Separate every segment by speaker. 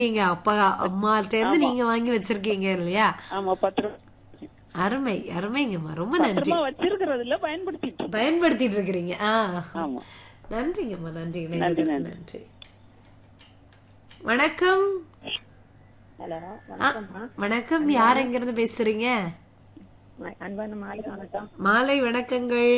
Speaker 1: நீங்க அப்பா அம்மாட்ட இருந்து நீங்க வாங்கி வச்சிருக்கீங்க இல்லையா
Speaker 2: ஆமா பத்து ரூபா
Speaker 1: அருமை அருமைங்கம்மா ரொம்ப
Speaker 2: பத்து
Speaker 1: நன்றி
Speaker 2: ரூபா வச்சிருக்கிறது இல்ல பயன்படுத்திட்டு இருக்கோம்.
Speaker 1: பயன்படுத்திட்டு இருக்கிறீங்க ஆ
Speaker 2: ஆமா
Speaker 1: நன்றிங்கம்மா நன்றி
Speaker 2: நன்றி,
Speaker 1: இணைந்ததற்கு
Speaker 2: நன்றி.
Speaker 1: நன்றி வணக்கம்
Speaker 3: ஹலோ
Speaker 1: ஆ, வணக்கம் யார் எங்க இருந்து பேசுறீங்க
Speaker 3: அன்பான மாலை வணக்கம்
Speaker 1: மாலை வணக்கங்கள்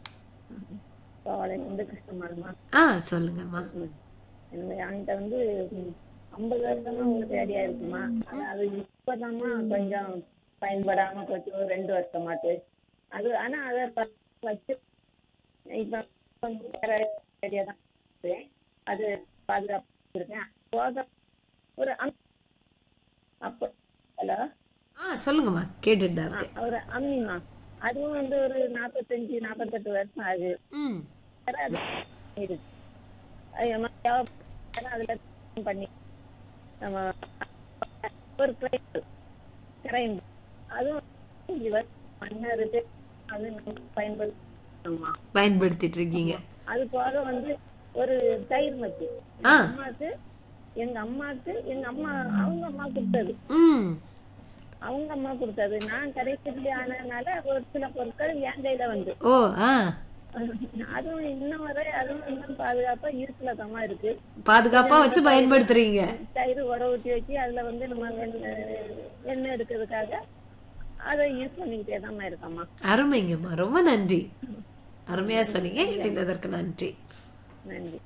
Speaker 3: கோவலை வந்து கிருஷ்ணமாலுமா
Speaker 1: ஆ சொல்லுங்கம்மா
Speaker 3: இந்த என்கிட்ட வந்து ம், ஐம்பது வருஷமா உங்களுக்கு ஐடியா இருக்குமா ஆனா அது இப்பதாம்மா கொஞ்சம் பயன்படாம போச்சு ஒரு ரெண்டு வருஷமாட்டு அது ஆனா அதை ப- வச்சு இப்ப கொஞ்சம் வேற ஐடியா தான் இருக்கு. அது பாதுகாப்பு இருக்கேன் போக ஒரு அம்- அப்போ ஹலோ
Speaker 1: ஆ சொல்லுங்கம்மா கேட்டுட்டு தான் இருக்கேன்
Speaker 3: ஒரு அம்மிமா அதுவும் வந்து ஒரு நாற்பத்தஞ்சு நாற்பத்தெட்டு வருஷம் ஆகுது
Speaker 1: ம்
Speaker 3: வேற அது இருக்கு. அது நம்ம தேவைப்பட்டா அதுல பண்ணி நம்ம ஒரு கிரைண்ட் கிரைண்ட் அதுவும் அஞ்சு வருஷம் மண்ணருக்கு அது நம்ம பயன்படுத்தணுமா
Speaker 1: பயன்படுத்திட்டு இருக்கீங்க
Speaker 3: அது போக வந்து ஒரு தயிர் மத்தி
Speaker 1: ஆ.
Speaker 3: எங்க அம்மாக்கு எங்க அம்மாக்கு எங்க அம்மா அவங்க அம்மா கொடுத்தது
Speaker 1: ம்
Speaker 3: அவங்க அம்மா கொடுத்தது நான் கடைசி ஆனதுனால ஒரு சில பொருட்கள் என் கையில வந்து
Speaker 1: ஓ ஆ
Speaker 3: அதுவும் இன்னும் வரை அதுவும் இன்னும் பாதுகாப்பா இருக்கலதமா இருக்கு
Speaker 1: பாதுகாப்பா வச்சு பயன்படுத்துறீங்க
Speaker 3: தயிர் உட ஊற்றி வச்சு அதுல வந்து நம்ம வெண்ணெய் எண்ணெய் எடுக்கிறதுக்காக அதை யூஸ் பண்ணிக்கிட்டே தான் இருக்கம்மா
Speaker 1: அருமைங்கம்மா ரொம்ப நன்றி அருமையா சொன்னீங்க இணைந்ததற்கு நன்றி
Speaker 3: நன்றி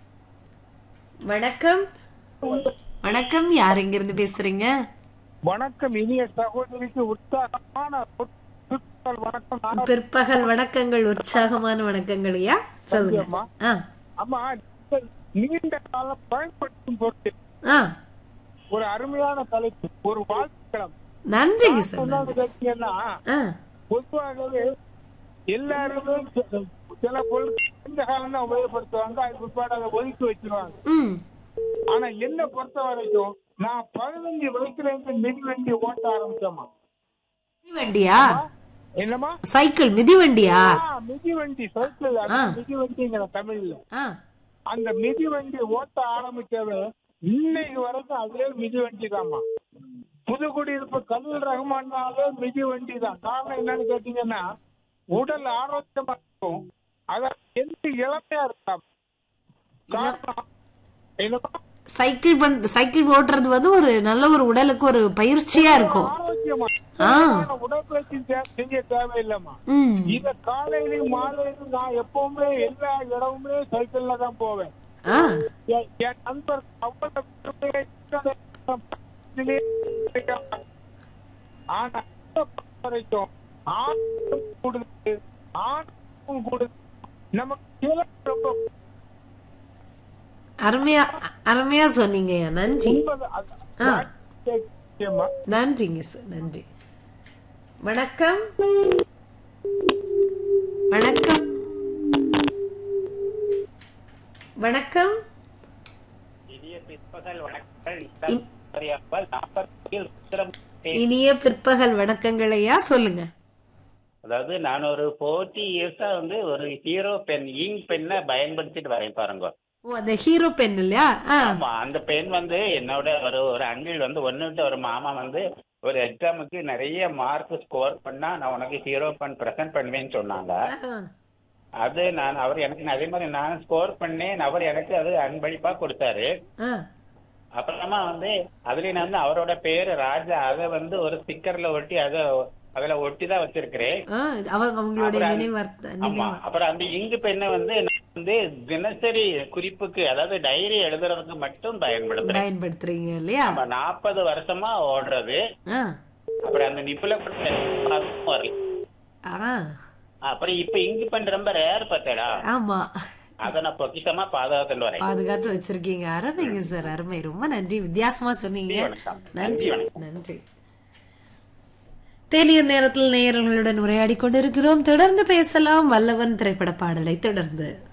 Speaker 1: வணக்கம் வணக்கம் யார் எங்க இருந்து பேசுறீங்க
Speaker 4: வணக்கம் இனிய சகோதரிக்கு உற்சாகமான பிற்பகல் வணக்கம் நான்
Speaker 1: பிற்பகல் வணக்கங்கள் உற்சாகமான வணக்கங்கள் ஐயா சொல்லுங்க
Speaker 4: அம்மா.
Speaker 1: ஆ
Speaker 4: அம்மா நீங்கள் நீண்ட காலம் பயன்படுத்தும் பொருட்டு
Speaker 1: ஆ
Speaker 4: ஒரு அருமையான தலைப்பு ஒரு வாழ்த்துக்களம்
Speaker 1: நன்றிங்க சார்
Speaker 4: சொன்னது கேட்டீங்கன்னா
Speaker 1: ஆ
Speaker 4: பொதுவாகவே எல்லாருமே சில- சில பொருட்கள் இந்த காலம் தான் உபயோகப்படுத்துவாங்க அது பிற்பாடு அதை ஒதுக்கி வச்சிருவாங்க
Speaker 1: ம்
Speaker 4: ஆனா என்ன பொறுத்த வரைக்கும் நான் பதினஞ்சு வயசுல இருந்து மிதிவண்டி ஓட்ட ஆரம்பிச்சேம்மா
Speaker 1: மிதிவண்டியா
Speaker 4: என்னம்மா
Speaker 1: சைக்கிள் மிதிவண்டியா
Speaker 4: ஆ, மிதிவண்டி சைக்கிள்
Speaker 1: ஆ.
Speaker 4: மிதிவண்டிங்கிற தமிழ்ல
Speaker 1: ஆ
Speaker 4: அந்த மிதிவண்டி ஓட்ட ஆரம்பிச்சவன் இன்னைக்கு வரைக்கும் அதே மிதிவண்டி தாம்மா புதுக்குடியிருப்பு கல்லூர் ரஹ்மான்னாலே மிதிவண்டி தான் காரணம் என்னன்னு கேட்டீங்கன்னா உடல் ஆரோக்கியமா இருக்கும் அதான் எந்த இளமையா இருக்காம காரணம் என்னப்பா
Speaker 1: சைக்கிள் பண் சைக்கிள் ஓட்டுறது வந்து ஒரு நல்ல ஒரு உடலுக்கு ஒரு பயிற்சியா இருக்கும்
Speaker 4: ஆரோக்கியமா
Speaker 1: ஆ.
Speaker 4: உடற்பயிற்சி தே- செய்ய தேவையில்லைம்மா
Speaker 1: ம்
Speaker 4: இத காலையிலயும் மாலையிலும் நான் எப்பவுமே எல்லா இடமுமே சைக்கிள்ல தான் போவேன்
Speaker 1: ஆ
Speaker 4: என் என் நண்பர் அவ்வளவு பெருமையை இதிலே ஆனா இதை பொறுத்த வரைக்கும் ஆணும் கொடுத்து ஆணும் கொடுத்து நமக்கு சிலர் ரொம்ப
Speaker 1: அருமையா அருமையா சொன்னீங்க ஐயா நன்றி
Speaker 4: உண்மை அது-
Speaker 1: ஆ.
Speaker 4: நிச்சயமா.
Speaker 1: நன்றிங்க சார் நன்றி வணக்கம் வணக்கம் வணக்கம்
Speaker 5: இனிய பிற்பகல் வணக்கங்கள் இஸ்லாமியர்கள் நாற்பதில் உத்தரம்
Speaker 1: இனிய பிற்பகல் வணக்கங்கள் ஐயா சொல்லுங்க
Speaker 5: அதாவது நான் ஒரு ஃபோர்ட்டி இயர்ஸா வந்து ஒரு ஹீரோ பென் இங்க் பெண்ணை பயன்படுத்திட்டு வரேன் பாருங்க
Speaker 1: ஓ அந்த ஹீரோ பென் இல்லையா ஆ
Speaker 5: ஆமா அந்த பென் வந்து என்னோட ஒரு ஒரு அங்கிள் வந்து ஒன்னு விட்டு ஒரு மாமா வந்து ஒரு எக்ஸாமுக்கு நிறைய மார்க் ஸ்கோர் பண்ணா நான் உனக்கு ஹீரோ பென் பிரசன்ட் பண்ணுவேன்னு சொன்னாங்க
Speaker 1: ஆ.
Speaker 5: அது நான் அவர் எனக்கு அதே மாதிரி நான் ஸ்கோர் பண்ணேன் அவர் எனக்கு அது அன்பளிப்பா கொடுத்தாரு
Speaker 1: ஆ.
Speaker 5: அப்புறமா வந்து அதுல நான் வந்து அவரோட பேரு ராஜா அதை வந்து ஒரு ஸ்டிக்கர்ல ஒட்டி அதை அதுல ஒட்டி தான் வச்சிருக்கிறேன்
Speaker 1: ஆ, அவங்க அவங்களுடைய
Speaker 5: அப்புறம்
Speaker 1: நினைவார்த்த
Speaker 5: ஆமா
Speaker 1: நினைவா
Speaker 5: அப்புறம் அந்த இங்கு பெண்ணை வந்து நான் வந்து தினசரி குறிப்புக்கு அதாவது டைரி எழுதுறதுக்கு மட்டும் பயன்படுத்துறேன்
Speaker 1: பயன்படுத்துறீங்க இல்லையா
Speaker 5: நம்ம நாற்பது வருஷமா ஓடுறது
Speaker 1: ஆ
Speaker 5: அப்புறம் அந்த நிப்புல வரல
Speaker 1: ஆ
Speaker 5: அப்புறம் இப்ப இங்கு பெண் ரொம்ப ரேர் பார்த்தேடா
Speaker 1: ஆமா
Speaker 5: அதை நான் பொக்கிஷமா பாதுகாத்துட்டு வரேன்
Speaker 1: பாதுகாத்து வச்சிருக்கீங்க அருமைங்க சார் அருமை ரொம்ப நன்றி வித்தியாசமா சொன்னீங்க
Speaker 5: வணக்கம்.
Speaker 1: நன்றி
Speaker 5: நன்றி, வணக்கம்.
Speaker 1: நன்றி தேநீர் நேரத்தில் நேயர்களுடன் உரையாடி கொண்டிருக்கிறோம் தொடர்ந்து பேசலாம் வல்லவன் திரைப்பட பாடலை தொடர்ந்து